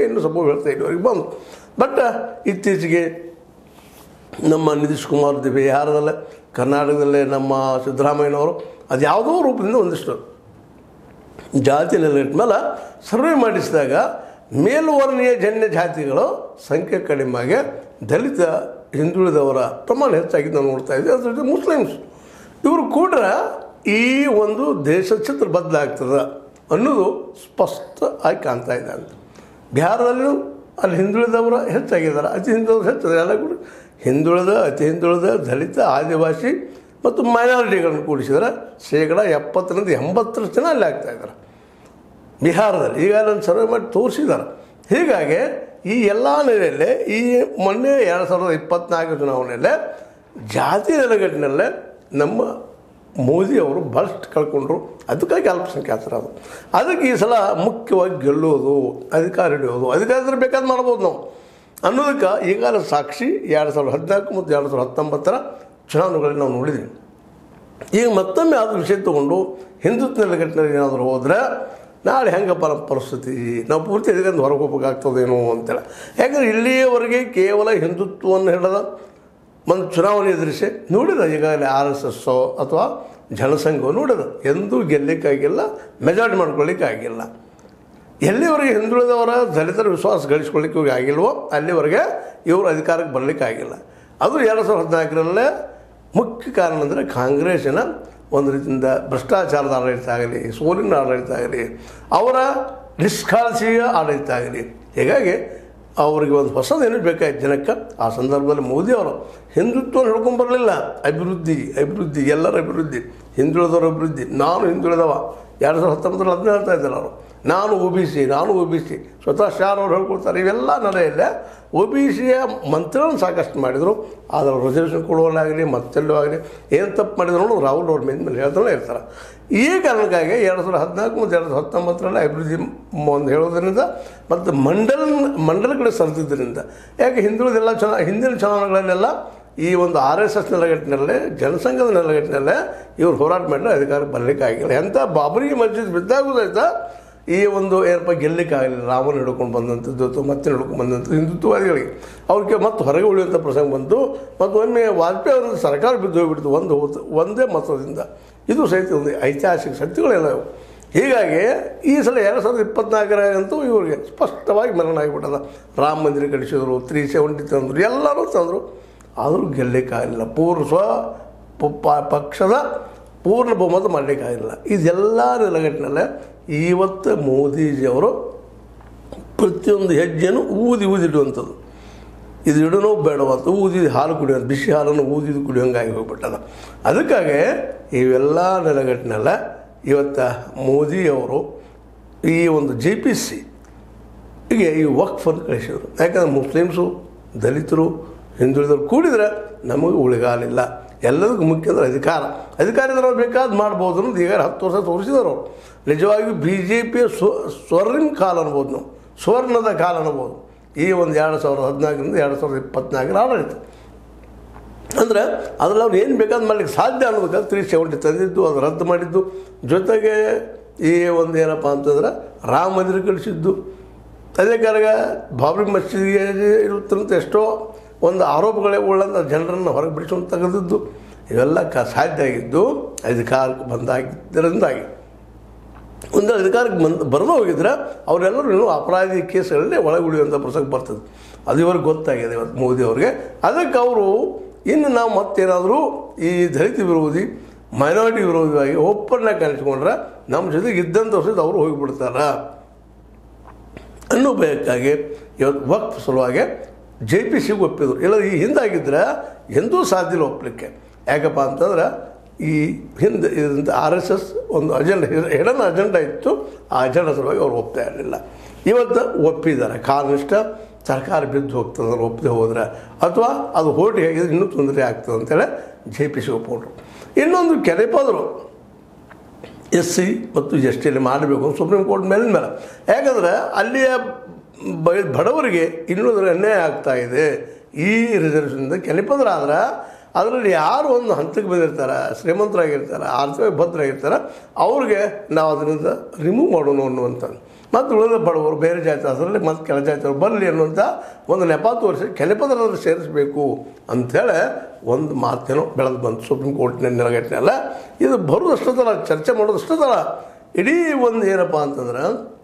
ಇನ್ನೂ ಸ್ವಲ್ಪ ಹೇಳ್ತಾ ಇಲ್ಲಿವರೆಗೆ ಬಂದು ಬಟ್ ಇತ್ತೀಚೆಗೆ ನಮ್ಮ ನಿತೀಶ್ ಕುಮಾರ್ ದಿ ಬಿಹಾರದಲ್ಲೇ ಕರ್ನಾಟಕದಲ್ಲೇ ನಮ್ಮ ಸಿದ್ದರಾಮಯ್ಯನವರು ಅದು ಯಾವುದೋ ರೂಪದಿಂದ ಒಂದಿಷ್ಟು ಜಾತಿ ನೆಲೆಗಟ್ಟ ಮೇಲೆ ಸರ್ವೆ ಮಾಡಿಸಿದಾಗ ಮೇಲ್ವರ್ಣೀಯ ಜನ್ಯ ಜಾತಿಗಳು ಸಂಖ್ಯೆ ಕಡಿಮೆ ಆಗಿ ದಲಿತ ಹಿಂದುಳಿದವರ ಪ್ರಮಾಣ ಹೆಚ್ಚಾಗಿ ನಾವು ನೋಡ್ತಾ ಇದ್ದೀವಿ ಅದ್ರ ಜೊತೆ ಮುಸ್ಲಿಮ್ಸ್ ಇವರು ಕೂಡ ಈ ಒಂದು ದೇಶ ಚಿತ್ರ ಬದಲಾಗ್ತದೆ ಅನ್ನೋದು ಸ್ಪಷ್ಟ ಆಗಿ ಕಾಣ್ತಾ ಇದೆ ಅಂತ ಬಿಹಾರದಲ್ಲೂ ಅಲ್ಲಿ ಹಿಂದುಳಿದವರು ಹೆಚ್ಚಾಗಿದ್ದಾರೆ ಅತಿ ಹಿಂದುಳಿದವರು ಹೆಚ್ಚಿದ್ದಾರೆ ಎಲ್ಲ ಕೂಡ ಹಿಂದುಳಿದ ಅತಿ ಹಿಂದುಳಿದ ದಲಿತ ಆದಿವಾಸಿ ಮತ್ತು ಮೈನಾರಿಟಿಗಳನ್ನು ಕೂಡಿಸಿದರೆ ಶೇಕಡ ಎಪ್ಪತ್ತರಿಂದ ಎಂಬತ್ತರಷ್ಟು ಜನ ಅಲ್ಲಿ ಆಗ್ತಾ ಇದ್ದಾರೆ ಬಿಹಾರದಲ್ಲಿ ಈಗ ನನ್ನ ಸರ್ವೆ ಮಾಡಿ ತೋರಿಸಿದ್ದಾರೆ ಹೀಗಾಗಿ ಈ ಎಲ್ಲ ನೆಲೆಯಲ್ಲೇ ಈ ಮೊನ್ನೆ ಎರಡು ಸಾವಿರದ ಇಪ್ಪತ್ನಾಲ್ಕು ಚುನಾವಣೆಯಲ್ಲೇ ಜಾತಿ ನೆಲೆಗಟ್ಟಿನಲ್ಲೇ ನಮ್ಮ ಮೋದಿ ಅವರು ಭಾಳಷ್ಟು ಕಳ್ಕೊಂಡ್ರು ಅದಕ್ಕಾಗಿ ಅಲ್ಪಸಂಖ್ಯಾತರು ಅದು ಅದಕ್ಕೆ ಈ ಸಲ ಮುಖ್ಯವಾಗಿ ಗೆಲ್ಲೋದು ಅಧಿಕಾರ ಹಿಡಿಯೋದು ಅಧಿಕಾರದಲ್ಲಿ ಬೇಕಾದ್ರೆ ಮಾಡ್ಬೋದು ನಾವು ಅನ್ನೋದಕ್ಕೆ ಈಗಾಗಲೇ ಸಾಕ್ಷಿ ಎರಡು ಸಾವಿರದ ಹದಿನಾಲ್ಕು ಮತ್ತು ಎರಡು ಸಾವಿರದ ಹತ್ತೊಂಬತ್ತರ ಚುನಾವಣೆಗಳಲ್ಲಿ ನಾವು ನೋಡಿದ್ದೀವಿ ಈಗ ಮತ್ತೊಮ್ಮೆ ಅದು ವಿಷಯ ತೊಗೊಂಡು ಹಿಂದುತ್ವ ನೆಲೆಗಟ್ಟಿನಲ್ಲಿ ಏನಾದರೂ ಹೋದರೆ ನಾಳೆ ಹೆಂಗಪ್ಪ ನಮ್ಮ ಪರಿಸ್ಥಿತಿ ನಾವು ಪೂರ್ತಿ ಇದರಿಂದ ಹೊರಗೆ ಹೋಗ್ಬೇಕಾಗ್ತದೇನೋ ಅಂತೇಳಿ ಯಾಕಂದ್ರೆ ಇಲ್ಲಿಯವರೆಗೆ ಕೇವಲ ಹಿಂದುತ್ವವನ್ನು ಹಿಡಿದ ಒಂದು ಚುನಾವಣೆ ಎದುರಿಸಿ ನೋಡಿದ ಈಗಾಗಲೇ ಆರ್ ಎಸ್ ಎಸ್ಸೋ ಅಥವಾ ಜನಸಂಘವು ನೋಡಿದ ಎಂದೂ ಗೆಲ್ಲಕ್ಕಾಗಿಲ್ಲ ಮೆಜಾರಿಟಿ ಮಾಡ್ಕೊಳ್ಳಿಕ್ಕಾಗಿಲ್ಲ ಎಲ್ಲಿವರೆಗೆ ಹಿಂದುಳಿದವರ ದಲಿತರ ವಿಶ್ವಾಸ ಗಳಿಸ್ಕೊಳ್ಳಿಕ್ಕೆ ಆಗಿಲ್ವೋ ಅಲ್ಲಿವರೆಗೆ ಇವರು ಅಧಿಕಾರಕ್ಕೆ ಬರಲಿಕ್ಕೆ ಆಗಿಲ್ಲ ಅದು ಎರಡು ಸಾವಿರದ ಹದಿನಾಲ್ಕರಲ್ಲೇ ಮುಖ್ಯ ಕಾರಣ ಅಂದರೆ ಕಾಂಗ್ರೆಸ್ಸಿನ ಒಂದು ರೀತಿಯಿಂದ ಭ್ರಷ್ಟಾಚಾರದ ಆಡಳಿತ ಆಗಲಿ ಸೋಲಿನ ಆಡಳಿತ ಆಗಲಿ ಅವರ ನಿಷ್ಕಾಳಜಿಯ ಆಡಳಿತ ಆಗಲಿ ಹೀಗಾಗಿ ಅವರಿಗೆ ಒಂದು ಹೊಸದೇನು ಬೇಕಾಯ್ತು ಜನಕ್ಕೆ ಆ ಸಂದರ್ಭದಲ್ಲಿ ಮೋದಿ ಅವರು ಹಿಂದುತ್ವ ಹಿಡ್ಕೊಂಡ್ಬರಲಿಲ್ಲ ಅಭಿವೃದ್ಧಿ ಅಭಿವೃದ್ಧಿ ಎಲ್ಲರ ಅಭಿವೃದ್ಧಿ ಹಿಂದುಳಿದವರ ಅಭಿವೃದ್ಧಿ ನಾನು ಹಿಂದುಳಿದವ ಎರಡು ಸಾವಿರದ ಹತ್ತೊಂಬತ್ತರಲ್ಲಿ ಅದನ್ನೇ ಹೇಳ್ತಾ ಇದ್ದಾರೆ ಅವರು ನಾನು ಒ ಬಿ ಸಿ ನಾನು ಒ ಬಿ ಸಿ ಸ್ವತಃ ಶಾರ್ ಅವ್ರು ಹೇಳ್ಕೊಡ್ತಾರೆ ಇವೆಲ್ಲ ನಡೆಯಲ್ಲೇ ಒ ಬಿ ಸಿಯ ಮಂತ್ರಿಗಳನ್ನು ಸಾಕಷ್ಟು ಮಾಡಿದರು ಆದರೆ ರಿಸರ್ವೇಷನ್ ಕೊಡುವಲ್ಲಾಗಲಿ ಮತ್ತೆಲ್ಲೂ ಆಗಲಿ ಏನು ತಪ್ಪು ಮಾಡಿದ್ರು ನೋಡು ರಾಹುಲ್ ಅವ್ರ ಮೇಲೆ ಮೇಲೆ ಹೇಳ್ತಾನೆ ಇರ್ತಾರೆ ಈ ಕಾರಣಕ್ಕಾಗಿ ಎರಡು ಸಾವಿರದ ಹದಿನಾಲ್ಕು ಮತ್ತು ಎರಡು ಸಾವಿರದ ಹತ್ತೊಂಬತ್ತರಲ್ಲಿ ಅಭಿವೃದ್ಧಿ ಮ- ಒಂದು ಹೇಳೋದ್ರಿಂದ ಮತ್ತು ಮಂಡಲ ಮಂಡಲ ಕಡೆ ಸರಿದಿದ್ದರಿಂದ ಯಾಕೆ ಹಿಂದುಳಿದೆಲ್ಲ ಚುನಾ ಹಿಂದಿನ ಚುನಾವಣೆಗಳಲ್ಲೆಲ್ಲ ಈ ಒಂದು ಆರ್ ಎಸ್ ಎಸ್ ನೆಲೆಗಟ್ಟಿನಲ್ಲೇ ಜನಸಂಘದ ನೆಲೆಗಟ್ಟಿನಲ್ಲೇ ಇವ್ರು ಹೋರಾಟ ಮಾಡಿದ್ರೆ ಅಧಿಕಾರಕ್ಕೆ ಬರಲಿಕ್ಕೆ ಆಗಿಲ್ಲ ಎಂಥ ಬಾಬರಿ ಮಸ್ಜಿದ್ ಬಿದ್ದಾಗೂ ಸಹಿತ ಈ ಒಂದು ಏನಪ್ಪ ಗೆಲ್ಲಕ್ಕೆ ಆಗಲಿಲ್ಲ ರಾಮನ ಹಿಡ್ಕೊಂಡು ಬಂದಂಥದ್ದು ಅಥವಾ ಮತ್ತೆ ಹಿಡ್ಕೊಂಡು ಬಂದಂಥದ್ದು ಹಿಂದುತ್ವವಾದಿಗಳಿಗೆ ಅವ್ರಿಗೆ ಮತ್ತೆ ಹೊರಗೆ ಉಳಿಯುವಂಥ ಪ್ರಸಂಗ ಬಂತು ಮತ್ತು ಒಮ್ಮೆ ವಾಜಪೇಯಿ ಅವರ ಸರ್ಕಾರ ಬಿದ್ದು ಹೋಗ್ಬಿಡ್ತು ಒಂದು ಹೋತು ಒಂದೇ ಮತದಿಂದ ಇದು ಸಹಿತ ಒಂದು ಐತಿಹಾಸಿಕ ಸತ್ಯಗಳೆಲ್ಲ ಇವು ಹೀಗಾಗಿ ಈ ಸಲ ಎರಡು ಸಾವಿರದ ಇಪ್ಪತ್ನಾಲ್ಕರಾಗಂತೂ ಇವ್ರಿಗೆ ಸ್ಪಷ್ಟವಾಗಿ ಮರಣ ಆಗಿಬಿಟ್ಟದ ರಾಮ ಮಂದಿರ ಕಟ್ಟಿಸಿದ್ರು ತ್ರೀ ಸೆವೆಂಟಿ ತಂದರು ಎಲ್ಲರೂ ತಂದರು ಆದರೂ ಗೆಲ್ಲಕ್ಕಾಗಲಿಲ್ಲ ಪೂರ್ವ ಸ್ವ ಪ- ಪ- ಪಕ್ಷದ ಪೂರ್ಣ ಬಹುಮತ ಮಾಡಲಿಕ್ಕಾಗಿಲ್ಲ ಇದೆಲ್ಲ ನೆಲೆಗಟ್ಟಿನಲ್ಲೇ ಇವತ್ತು ಮೋದಿಜಿಯವರು ಪ್ರತಿಯೊಂದು ಹೆಜ್ಜೆನೂ ಊದಿ ಊದಿಡುವಂಥದ್ದು ಇದು ಇಡನೋ ಬೇಡವಂತ ಊದಿ ಹಾಲು ಕುಡಿಯೋದು ಬಿಸಿ ಹಾಲನ್ನು ಊದಿದು ಕುಡಿಯೋಂಗಾಗಿ ಹೋಗ್ಬಿಟ್ಟದ ಅದಕ್ಕಾಗಿ ಇವೆಲ್ಲ ನೆಲೆಗಟ್ಟಿನೆಲ್ಲ ಇವತ್ತು ಮೋದಿಯವರು ಈ ಒಂದು ಜೆ ಪಿ ಸಿ ಹೀಗೆ ಈ ವಕ್ಫನ್ನು ಕಳಿಸಿದರು ಯಾಕಂದ್ರೆ ಮುಸ್ಲಿಮ್ಸು ದಲಿತರು ಹಿಂದುಳಿದವರು ಕೂಡಿದ್ರೆ ನಮಗೆ ಉಳಿಗಾಲಿಲ್ಲ ಎಲ್ಲದಕ್ಕೂ ಮುಖ್ಯ ಅಂದ್ರೆ ಅಧಿಕಾರ ಅಧಿಕಾರ ಇದ್ರೆ ನಾವು ಬೇಕಾದ್ ಮಾಡ್ಬೋದು ಅನ್ನೋದು ಈಗ ಹತ್ತು ವರ್ಷ ತೋರಿಸಿದ್ರು ಅವರು ನಿಜವಾಗಿಯೂ ಬಿ ಜೆ ಪಿಯ ಸ್ವ ಸ್ವರ್ಣಿಮ ಕಾಲ ಅನ್ಬೋದು ನಾವು ಸ್ವರ್ಣದ ಕಾಲ ಅನ್ಬೋದು ಈ ಒಂದು ಎರಡು ಸಾವಿರದ ಹದಿನಾಲ್ಕರಿಂದ ಎರಡು ಸಾವಿರದ ಇಪ್ಪತ್ನಾಲ್ಕರ ಆಡಳಿತ ಅಂದರೆ ಅದ್ರಲ್ಲಿ ಅವ್ರು ಏನು ಬೇಕಾದ್ ಮಾಡ್ಲಿಕ್ಕೆ ಸಾಧ್ಯ ಅನ್ನೋದಕ್ಕೆ ತ್ರೀ ಸೆವೆಂಟಿ ತಂದಿದ್ದು ಅದು ರದ್ದು ಮಾಡಿದ್ದು ಜೊತೆಗೆ ಈ ಒಂದು ಏನಪ್ಪ ಅಂತಂದ್ರೆ ರಾಮ ಮಂದಿರ ಕಳಿಸಿದ್ದು ಅದೇ ಕಾರಣ ಬಾಬ್ರಿ ಮಸೀದಿಗೆ ಇರುತ್ತಂತ ಎಷ್ಟೋ ಒಂದು ಆರೋಪಗಳೇ ಉಳ್ಳಂಥ ಜನರನ್ನು ಹೊರಗೆ ಬಿಡಿಸ್ಕೊಂಡು ತೆಗೆದಿದ್ದು ಇವೆಲ್ಲ ಕ ಸಾಧ್ಯ ಆಗಿದ್ದು ಅಧಿಕಾರಕ್ಕೆ ಬಂದಾಗಿದ್ದರಿಂದಾಗಿ ಒಂದು ಅಧಿಕಾರಕ್ಕೆ ಬಂದು ಬರದೇ ಹೋಗಿದ್ರೆ ಅವರೆಲ್ಲರೂ ಇನ್ನೂ ಅಪರಾಧಿ ಕೇಸ್ಗಳಲ್ಲಿ ಒಳಗುಳಿಯುವಂಥ ಪ್ರಸಂಗ ಬರ್ತದೆ ಅದು ಇವ್ರಿಗೆ ಗೊತ್ತಾಗಿದೆ ಇವತ್ತು ಮೋದಿ ಅವ್ರಿಗೆ ಅದಕ್ಕೆ ಅವರು ಇನ್ನು ನಾವು ಮತ್ತೇನಾದರೂ ಈ ದಲಿತ ವಿರೋಧಿ ಮೈನಾರಿಟಿ ವಿರೋಧಿಯಾಗಿ ಒಪ್ಪನ್ನ ಕಾಣಿಸ್ಕೊಂಡ್ರೆ ನಮ್ಮ ಜೊತೆಗೆ ಇದ್ದಂಥ ವರ್ಷದ ಅವರು ಹೋಗಿಬಿಡ್ತಾರ ಅನ್ನೋ ಭಯಕ್ಕಾಗಿ ಇವತ್ತು ವಕ್ಫ್ ಸಲುವಾಗಿ ಜೆ ಪಿ ಸಿಗೆ ಒಪ್ಪಿದ್ರು ಇಲ್ಲ ಈ ಹಿಂದಾಗಿದ್ದರೆ ಎಂದೂ ಸಾಧ್ಯ ಇಲ್ಲ ಒಪ್ಪಲಿಕ್ಕೆ ಯಾಕಪ್ಪ ಅಂತಂದ್ರೆ ಈ ಹಿಂದೆ ಇದಂತ ಆರ್ ಎಸ್ ಎಸ್ ಒಂದು ಅಜೆಂಡ ಹೆಡನ್ ಅಜೆಂಡ ಇತ್ತು ಆ ಅಜೆಂಡ ಸಲುವಾಗಿ ಅವ್ರು ಒಪ್ತಾ ಇರಲಿಲ್ಲ ಇವತ್ತು ಒಪ್ಪಿದ್ದಾರೆ ಕಾಲನಿಷ್ಠ ಸರ್ಕಾರ ಬಿದ್ದು ಹೋಗ್ತದೆ ಅವ್ರು ಒಪ್ಪದೆ ಹೋದ್ರೆ ಅಥವಾ ಅದು ಹೋಟಿ ಆಗಿದ್ರೆ ಇನ್ನೂ ತೊಂದರೆ ಆಗ್ತದೆ ಅಂತೇಳಿ ಜೆ ಪಿ ಸಿ ಒಪ್ಕೊಂಡ್ರು ಇನ್ನೊಂದು ಕೆರೆಪದರು ಎಸ್ ಸಿ ಮತ್ತು ಎಸ್ ಟಿಯಲ್ಲಿ ಮಾಡಬೇಕು ಸುಪ್ರೀಂ ಕೋರ್ಟ್ ಮೇಲಿನ ಮೇಲೆ ಯಾಕಂದ್ರೆ ಅಲ್ಲಿಯ ಬ- ಬಡವರಿಗೆ ಇನ್ನೂರ ಅನ್ಯಾಯ ಆಗ್ತಾ ಇದೆ ಈ ರಿಸರ್ವೇಷನ್ದ ಕೆಲಪದ್ರ ಆದ್ರೆ ಅದರಲ್ಲಿ ಯಾರು ಒಂದು ಹಂತಕ್ಕೆ ಬಂದಿರ್ತಾರೆ ಶ್ರೀಮಂತರಾಗಿರ್ತಾರೆ ಆರ್ಥಿಕ ಭದ್ರಾಗಿರ್ತಾರೆ ಅವ್ರಿಗೆ ನಾವು ಅದರಿಂದ ರಿಮೂವ್ ಮಾಡೋಣ ಅನ್ನುವಂಥ ಮತ್ತು ಉಳಿದ ಬಡವರು ಬೇರೆ ಜಾತಿ ಅದರಲ್ಲಿ ಮತ್ತು ಕೆಳ ಜಾತಿಯವರು ಬರಲಿ ಅನ್ನುವಂಥ ಒಂದು ನೆಪ ತೋರಿಸಿ ಕೆನೆಪದರಲ್ಲಿ ಸೇರಿಸಬೇಕು ಅಂಥೇಳಿ ಒಂದು ಮಾತೇನೋ ಬೆಳೆದು ಬಂತು ಸುಪ್ರೀಂ ಕೋರ್ಟ್ನ ನೆಲಗಟ್ಟಿನೆಲ್ಲ ಇದು ಬರೋದಷ್ಟೊತ್ತಲ್ಲ ಚರ್ಚೆ ಮಾಡೋದಷ್ಟೊತ್ತಲ್ಲ ಇಡೀ ಒಂದು ಏನಪ್ಪ ಅಂತಂದ್ರೆ